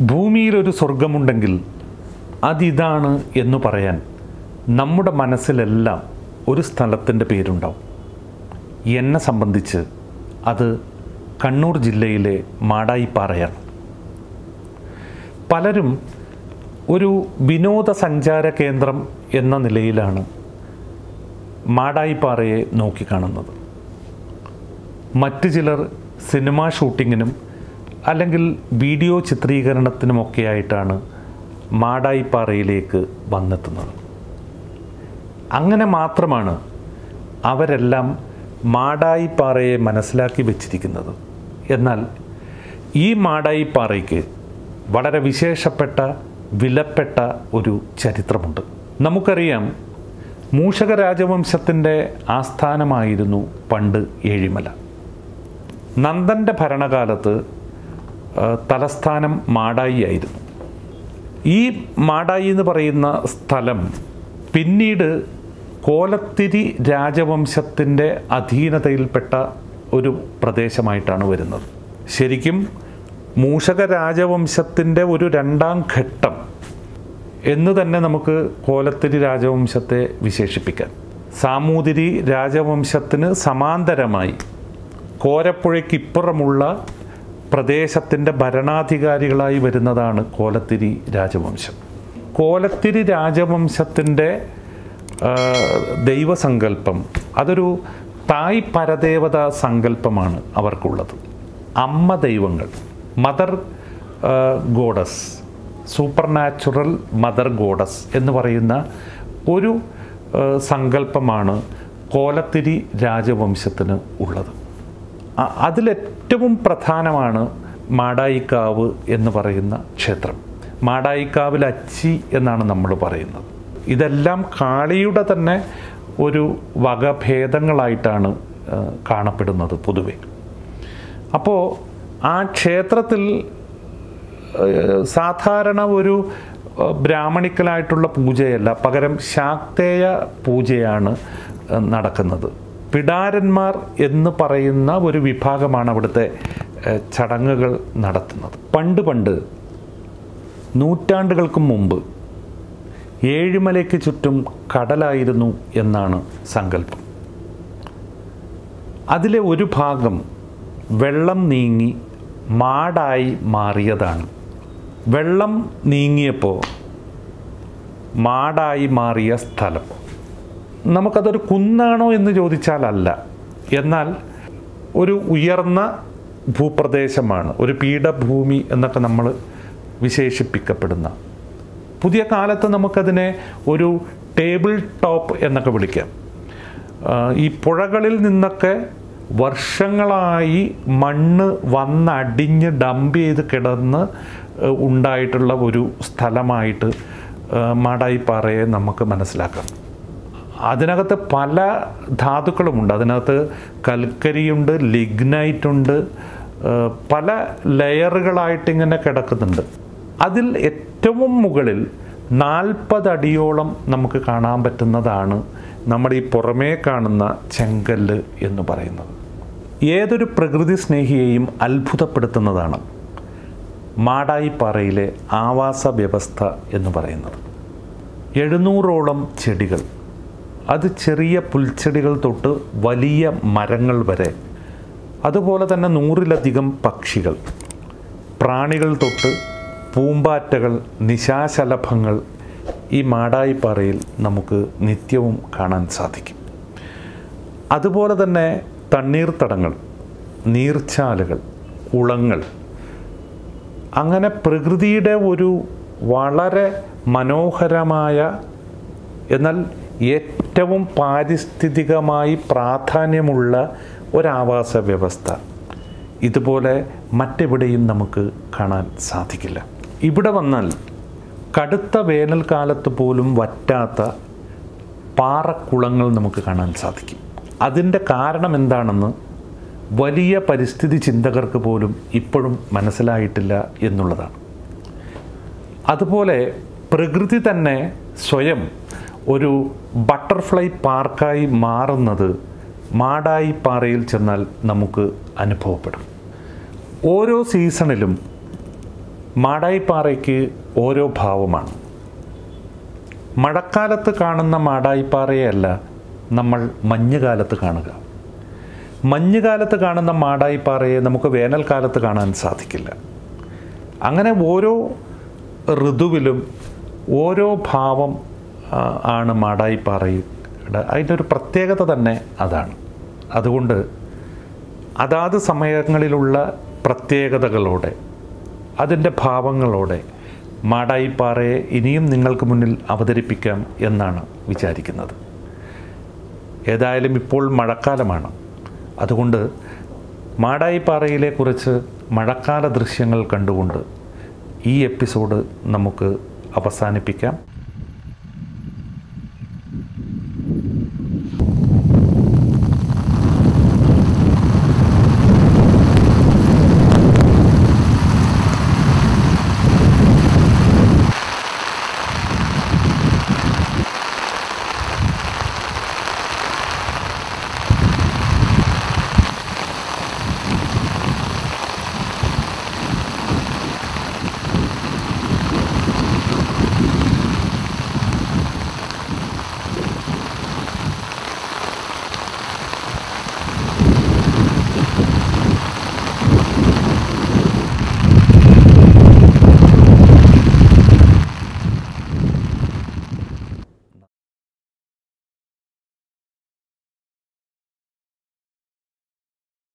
ഭൂമിയിലൊരു സ്വർഗമുണ്ടെങ്കിൽ അതിതാണ് എന്ന് പറയാൻ നമ്മുടെ മനസ്സിലെല്ലാം ഒരു സ്ഥലത്തിൻ്റെ പേരുണ്ടാവും എന്നെ സംബന്ധിച്ച് അത് കണ്ണൂർ ജില്ലയിലെ മാടായിപ്പാറയാണ് പലരും ഒരു വിനോദസഞ്ചാര കേന്ദ്രം എന്ന നിലയിലാണ് മാടായിപ്പാറയെ നോക്കിക്കാണുന്നത് മറ്റു ചിലർ സിനിമാ ഷൂട്ടിങ്ങിനും അല്ലെങ്കിൽ വീഡിയോ ചിത്രീകരണത്തിനുമൊക്കെ ആയിട്ടാണ് മാടായിപ്പാറയിലേക്ക് വന്നെത്തുന്നത് അങ്ങനെ മാത്രമാണ് അവരെല്ലാം മാടായിപ്പാറയെ മനസ്സിലാക്കി വെച്ചിരിക്കുന്നത് എന്നാൽ ഈ മാടായിപ്പാറയ്ക്ക് വളരെ വിശേഷപ്പെട്ട വിലപ്പെട്ട ഒരു ചരിത്രമുണ്ട് നമുക്കറിയാം മൂഷക രാജവംശത്തിൻ്റെ ആസ്ഥാനമായിരുന്നു പണ്ട് ഏഴിമല നന്ദൻ്റെ ഭരണകാലത്ത് ആ, തലസ്ഥാനം മാടായി ആയിരുന്നു ഈ മാടായി എന്ന് പറയുന്ന സ്ഥലം പിന്നീട് കോലത്തിരി രാജവംശത്തിൻ്റെ അധീനതയിൽപ്പെട്ട ഒരു പ്രദേശമായിട്ടാണ് വരുന്നത് ശരിക്കും മൂഷക രാജവംശത്തിൻ്റെ ഒരു രണ്ടാം ഘട്ടം എന്ന് തന്നെ നമുക്ക് കോലത്തിരി രാജവംശത്തെ വിശേഷിപ്പിക്കാം സാമൂതിരി രാജവംശത്തിന് സമാന്തരമായി കോരപ്പുഴയ്ക്കിപ്പുറമുള്ള പ്രദേശത്തിൻ്റെ ഭരണാധികാരികളായി വരുന്നതാണ് കോലത്തിരി രാജവംശം കോലത്തിരി രാജവംശത്തിൻ്റെ ആ, ദൈവസങ്കല്പം അതൊരു തായ് പരദേവത സങ്കല്പമാണ് അവർക്കുള്ളത് അമ്മ ദൈവങ്ങൾ mother goddess supernatural mother goddess എന്ന് പറയുന്ന ഒരു ആ, സങ്കല്പമാണ് കോലത്തിരി രാജവംശത്തിന് ഉള്ളത് അ- അതിലേറ്റവും പ്രധാനമാണ് മാടായിക്കാവ് എന്ന് പറയുന്ന ക്ഷേത്രം മാടായിക്കാവിൽ അച്ചി എന്നാണ് നമ്മൾ പറയുന്നത് ഇതെല്ലാം കാളിയുടെ തന്നെ ഒരു വകഭേദങ്ങളായിട്ടാണ് ആ, കാണപ്പെടുന്നത് പൊതുവെ അപ്പോൾ ആ ക്ഷേത്രത്തിൽ ഏഹ്, സാധാരണ ഒരു ഏഹ്, ബ്രാഹ്മണിക്കലായിട്ടുള്ള പൂജയല്ല പകരം ശാക്തേയ പൂജയാണ് ഏഹ്, നടക്കുന്നത് പിടാരന്മാർ എന്ന് പറയുന്ന ഒരു വിഭാഗമാണ് അവിടുത്തെ ഏഹ്, ചടങ്ങുകൾ നടത്തുന്നത് പണ്ട് പണ്ട് നൂറ്റാണ്ടുകൾക്ക് മുമ്പ് ഏഴിമലയ്ക്ക് ചുറ്റും കടലായിരുന്നു എന്നാണ് സങ്കല്പം അതിലെ ഒരു ഭാഗം വെള്ളം നീങ്ങി മാടായി മാറിയതാണ് വെള്ളം നീങ്ങിയപ്പോൾ മാടായി മാറിയ സ്ഥലം നമുക്കതൊരു കുന്നാണോ എന്ന് ചോദിച്ചാൽ അല്ല എന്നാൽ ഒരു ഉയർന്ന ഭൂപ്രദേശമാണ് ഒരു പീഠഭൂമി എന്നൊക്കെ നമ്മൾ വിശേഷിപ്പിക്കപ്പെടുന്ന പുതിയ കാലത്ത് നമുക്കതിനെ ഒരു ടേബിൾ ടോപ്പ് എന്നൊക്കെ വിളിക്കാം ആ, ഈ പുഴകളിൽ നിന്നൊക്കെ വർഷങ്ങളായി മണ്ണ് വന്നടിഞ്ഞ് ഡംപ് ചെയ്ത് കിടന്ന് ഏഹ്, ഉണ്ടായിട്ടുള്ള ഒരു സ്ഥലമായിട്ട് ഏഹ്, മാടായിപ്പാറയെ നമുക്ക് മനസ്സിലാക്കാം അതിനകത്ത് പല ധാതുക്കളുമുണ്ട് അതിനകത്ത് കൽക്കരിയുണ്ട് ലിഗ്നൈറ്റ് ഉണ്ട് ഏഹ്, പല ലെയറുകളായിട്ട് ഇങ്ങനെ കിടക്കുന്നുണ്ട് അതിൽ ഏറ്റവും മുകളിൽ നാൽപ്പത് അടിയോളം നമുക്ക് കാണാൻ പറ്റുന്നതാണ് നമ്മുടെ ഈ പുറമേ കാണുന്ന ചെങ്കല്ല് എന്ന് പറയുന്നത് ഏതൊരു പ്രകൃതി സ്നേഹിയെയും അത്ഭുതപ്പെടുത്തുന്നതാണ് മാടായിപ്പാറയിലെ ആവാസ വ്യവസ്ഥ എന്ന് പറയുന്നത് എഴുന്നൂറോളം ചെടികൾ അത് ചെറിയ പുൽച്ചെടികൾ തൊട്ട് വലിയ മരങ്ങൾ വരെ അതുപോലെ തന്നെ നൂറിലധികം പക്ഷികൾ പ്രാണികൾ തൊട്ട് പൂമ്പാറ്റകൾ നിശാശലഭങ്ങൾ ഈ മാടായിപ്പാറയിൽ നമുക്ക് നിത്യവും കാണാൻ സാധിക്കും അതുപോലെ തന്നെ തണ്ണീർത്തടങ്ങൾ നീർച്ചാലുകൾ കുളങ്ങൾ അങ്ങനെ പ്രകൃതിയുടെ ഒരു വളരെ മനോഹരമായ എന്നാൽ ഏറ്റവും പാരിസ്ഥിതികമായി പ്രാധാന്യമുള്ള ഒരാവാസ വ്യവസ്ഥ ഇതുപോലെ മറ്റെവിടെയും നമുക്ക് കാണാൻ സാധിക്കില്ല ഇവിടെ വന്നാൽ കടുത്ത വേനൽക്കാലത്ത് പോലും വറ്റാത്ത പാറക്കുളങ്ങൾ നമുക്ക് കാണാൻ സാധിക്കും അതിൻ്റെ കാരണം എന്താണെന്ന് വലിയ പരിസ്ഥിതി ചിന്തകർക്ക് പോലും ഇപ്പോഴും മനസ്സിലായിട്ടില്ല എന്നുള്ളതാണ് അതുപോലെ പ്രകൃതി തന്നെ സ്വയം ഒരു ബട്ടർഫ്ലൈ പാർക്കായി മാറുന്നത് മാടായി പാറയിൽ ചെന്നാൽ നമുക്ക് അനുഭവപ്പെടും ഓരോ സീസണിലും മാടായിപ്പാറയ്ക്ക് ഓരോ ഭാവമാണ് മഴക്കാലത്ത് കാണുന്ന മാടായിപ്പാറയല്ല നമ്മൾ മഞ്ഞുകാലത്ത് കാണുക മഞ്ഞുകാലത്ത് കാണുന്ന മാടായിപ്പാറയെ നമുക്ക് വേനൽക്കാലത്ത് കാണാൻ സാധിക്കില്ല അങ്ങനെ ഓരോ ഋതുവിലും ഓരോ ഭാവം ആ, ആണ് മാടായിപ്പാറയുടെ അതിൻ്റെ ഒരു പ്രത്യേകത തന്നെ അതാണ് അതുകൊണ്ട് അതാത് സമയങ്ങളിലുള്ള പ്രത്യേകതകളോടെ അതിൻ്റെ ഭാവങ്ങളോടെ മാടായിപ്പാറയെ ഇനിയും നിങ്ങൾക്ക് മുന്നിൽ അവതരിപ്പിക്കാം എന്നാണ് വിചാരിക്കുന്നത് ഏതായാലും ഇപ്പോൾ മഴക്കാലമാണ് അതുകൊണ്ട് മാടായിപ്പാറയിലെ കുറിച്ച് മഴക്കാല ദൃശ്യങ്ങൾ കണ്ടുകൊണ്ട് ഈ എപ്പിസോഡ് നമുക്ക് അവസാനിപ്പിക്കാം